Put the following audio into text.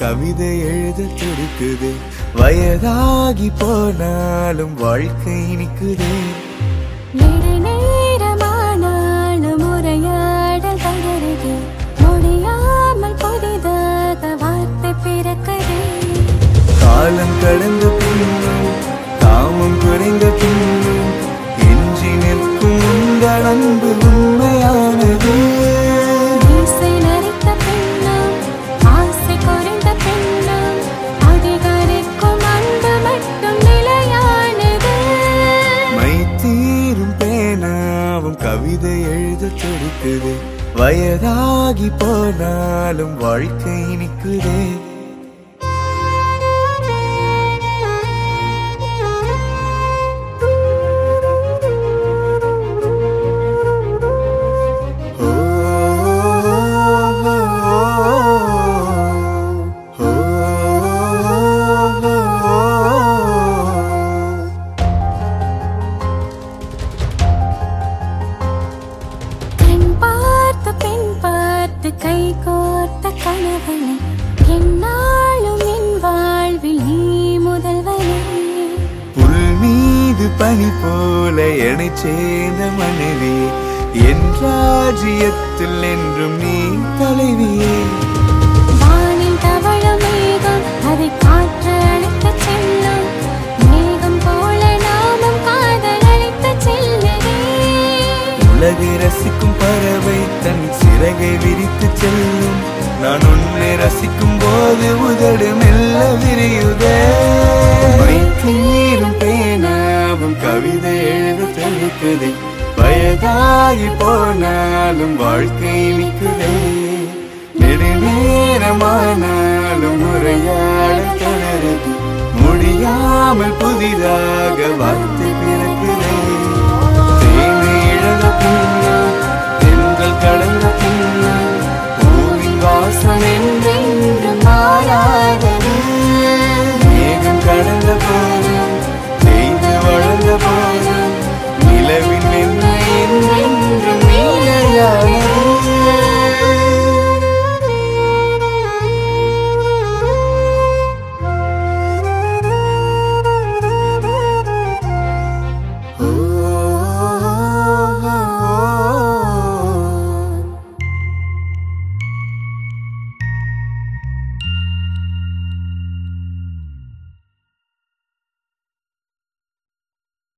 கவிதை எழுத துடிக்குது வயதாகி போனாலும் வாழ்க்கை இனிக்குதே நெடு நேரமானாலும் உரையாடல் தொடருது முடியாமல் புதிதாக வார்த்தை பிறக்குது காலம் கடந்த பின்னும் காமம் குறைந்த பின்னும் எஞ்சி நிற்கும் உங்கள் அன்பு உண்மையானது மீசை நரைத்த பின்னும் ஆசை குறைந்த பின்னும் அதிகரிக்கும் அன்பு மட்டும் நிலையானது மை தீரும் பேனாவும் கவிதை எழுத துடிக்குது வயதாகி போனாலும் வாழ்க்கை இனிக்குதே ஓ, ஓ, ஓ. கண் பார்த்து பெண் பார்த்து கை கோர்த்த கணவனை என்னாலும் என் வாழ்வில் நீ முதல்வனே புல் மீது பனி போல என்னை சேர்ந்த மனைவி என் ராஜ்யத்தில் என்றும் நீ தலைவியே வானில் தவழும் மேகம் அதை காற்று அழைத்துச் செல்லும் மேகம் போல நாமும் காதல் அழைத்துச் செல்லுதே உலகை ரசிக்கும் பறவை தன் சிறகை விரித்து செல்லும் நான் உன்னை ரசிக்கும் போது உதடு மெல்ல விரியுதே மைத்தீரும் பேனாவும் கவிதை எழுத தடுக்குதே வயதாகி போனாலும் வாழ்க்கை நிற்குதே நெடுநேரமானாலும் உரையாட தொடருது முடியாமல் புதிதாக வார்த்தை பிறக்குதே தேனை இழந்த பின்னும் தென்றல் கடந்த பின்னும் பூவின் வாசம் என்ற